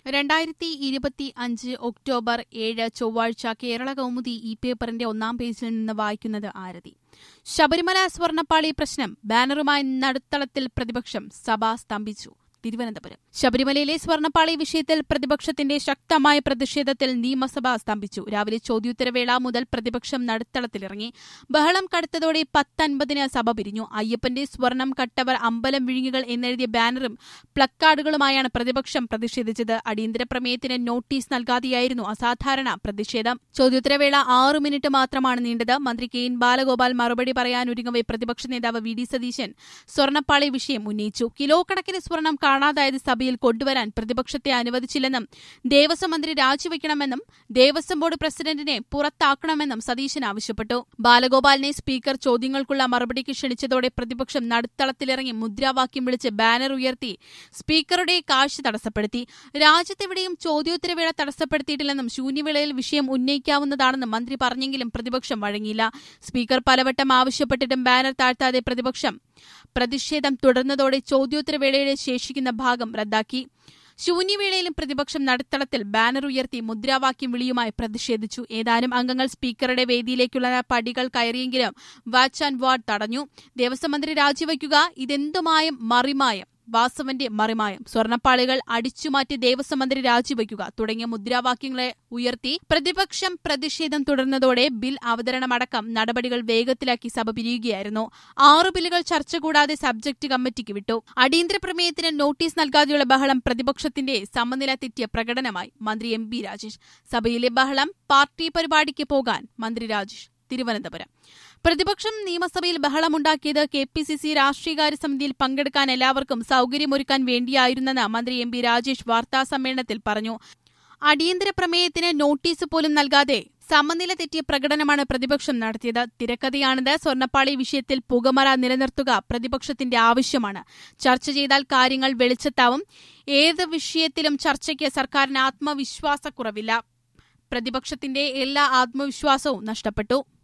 രണ്ടായിരത്തി ഇരുപത്തി അഞ്ച് ഒക്ടോബർ ഏഴ് ചൊവ്വാഴ്ച കേരള കൗമുദി ഈ പേപ്പറിന്റെ ഒന്നാം പേജിൽ നിന്ന് വായിക്കുന്നത് ആരതി ശബരിമല സ്വർണപ്പാളി പ്രശ്നം ബാനറുമായി നടുത്തളത്തിൽ പ്രതിപക്ഷം സഭ സ്തംഭിച്ചു തിരുവനന്തപുരം ശബരിമലയിലെ സ്വർണപ്പാളി വിഷയത്തിൽ പ്രതിപക്ഷത്തിന്റെ ശക്തമായ പ്രതിഷേധത്തിൽ നിയമസഭ സ്തംഭിച്ചു രാവിലെ ചോദ്യോത്തരവേള മുതൽ പ്രതിപക്ഷം നടുത്തളത്തിലിറങ്ങി ബഹളം കടുത്തതോടെ പത്തൻപതിന് സഭ പിരിഞ്ഞു അയ്യപ്പന്റെ സ്വർണം കട്ടവർ അമ്പലം വിഴുങ്ങുകൾ എന്നെഴുതിയ ബാനറും പ്ലക്കാർഡുകളുമായാണ് പ്രതിപക്ഷം പ്രതിഷേധിച്ചത് അടിയന്തര പ്രമേയത്തിന് നോട്ടീസ് നൽകാതെയായിരുന്നു അസാധാരണ പ്രതിഷേധം ചോദ്യോത്തരവേള ആറു മിനിറ്റ് മാത്രമാണ് നീണ്ടത് മന്ത്രി കെ എൻ ബാലഗോപാൽ മറുപടി പറയാനൊരുങ്ങവെ പ്രതിപക്ഷ നേതാവ് വി ഡി സതീശൻ സ്വർണപ്പാളി വിഷയം ഉന്നയിച്ചു കിലോ കണക്കിന് സ്വർണം കാണാതായത് സഭയിൽ കൊണ്ടുവരാൻ പ്രതിപക്ഷത്തെ അനുവദിച്ചില്ലെന്നും ദേവസ്വം മന്ത്രി രാജിവെക്കണമെന്നും ദേവസ്വം ബോർഡ് പ്രസിഡന്റിനെ പുറത്താക്കണമെന്നും സതീശൻ ആവശ്യപ്പെട്ടു ബാലഗോപാലിനെ സ്പീക്കർ ചോദ്യങ്ങൾക്കുള്ള മറുപടിക്ക് ക്ഷണിച്ചതോടെ പ്രതിപക്ഷം നടുത്തളത്തിലിറങ്ങി മുദ്രാവാക്യം വിളിച്ച് ബാനർ ഉയർത്തി സ്പീക്കറുടെ കാഴ്ച തടസ്സപ്പെടുത്തി രാജ്യത്തെവിടെയും ചോദ്യോത്തരവേള തടസ്സപ്പെടുത്തിയിട്ടില്ലെന്നും ശൂന്യവേളയിൽ വിഷയം ഉന്നയിക്കാവുന്നതാണെന്നും മന്ത്രി പറഞ്ഞെങ്കിലും പ്രതിപക്ഷം വഴങ്ങിയില്ല സ്പീക്കർ പലവട്ടം ആവശ്യപ്പെട്ടിട്ടും ബാനർ താഴ്ത്താതെ പ്രതിപക്ഷം പ്രതിഷേധം തുടർന്നതോടെ ചോദ്യോത്തരവേളയുടെ ശേഷിക്കുന്ന ഭാഗം റദ്ദാക്കി ശൂന്യവേളയിലും പ്രതിപക്ഷം നടുത്തളത്തിൽ ബാനർ ഉയർത്തി മുദ്രാവാക്യം വിളിയുമായി പ്രതിഷേധിച്ചു ഏതാനും അംഗങ്ങൾ സ്പീക്കറുടെ വേദിയിലേക്കുള്ള പടികൾ കയറിയെങ്കിലും വാച്ച് ആൻഡ് വാർഡ് തടഞ്ഞു ദേവസ്വം മന്ത്രി രാജിവയ്ക്കുക ഇതെന്തുമായും മറിമായം വാസവന്റെ മറിമായം സ്വർണപ്പാളികൾ അടിച്ചുമാറ്റി ദേവസ്വം മന്ത്രി രാജിവയ്ക്കുക തുടങ്ങിയ മുദ്രാവാക്യങ്ങളെ ഉയർത്തി പ്രതിപക്ഷം പ്രതിഷേധം തുടർന്നതോടെ ബിൽ അവതരണമടക്കം നടപടികൾ വേഗത്തിലാക്കി സഭ പിരിയുകയായിരുന്നു ആറു ബില്ലുകൾ ചർച്ച കൂടാതെ സബ്ജക്ട് കമ്മിറ്റിക്ക് വിട്ടു അടിയന്തര പ്രമേയത്തിന് നോട്ടീസ് നൽകാതെയുള്ള ബഹളം പ്രതിപക്ഷത്തിന്റെ സമനില തെറ്റിയ പ്രകടനമായി മന്ത്രി എം പി രാജേഷ് സഭയിലെ ബഹളം പാർട്ടി പരിപാടിക്ക് പോകാൻ മന്ത്രി രാജേഷ് തിരുവനന്തപുരം പ്രതിപക്ഷം നിയമസഭയിൽ ബഹളമുണ്ടാക്കിയത് കെ പി സി സി രാഷ്ട്രീയകാര്യ സമിതിയിൽ പങ്കെടുക്കാൻ എല്ലാവർക്കും സൌകര്യമൊരുക്കാൻ വേണ്ടിയായിരുന്നെന്ന് മന്ത്രി എം പി രാജേഷ് വാർത്താസമ്മേളനത്തിൽ പറഞ്ഞു അടിയന്തര പ്രമേയത്തിന് നോട്ടീസ് പോലും നൽകാതെ സമനില തെറ്റിയ പ്രകടനമാണ് പ്രതിപക്ഷം നടത്തിയത് തിരക്കഥയാണിത് സ്വർണ്ണപ്പാളി വിഷയത്തിൽ പുകമറ നിലനിർത്തുക പ്രതിപക്ഷത്തിന്റെ ആവശ്യമാണ് ചർച്ച ചെയ്താൽ കാര്യങ്ങൾ വെളിച്ചത്താവും ഏത് വിഷയത്തിലും ചർച്ചയ്ക്ക് സർക്കാരിന് ആത്മവിശ്വാസക്കുറവില്ല പ്രതിപക്ഷത്തിന്റെ എല്ലാ ആത്മവിശ്വാസവും നഷ്ടപ്പെട്ടു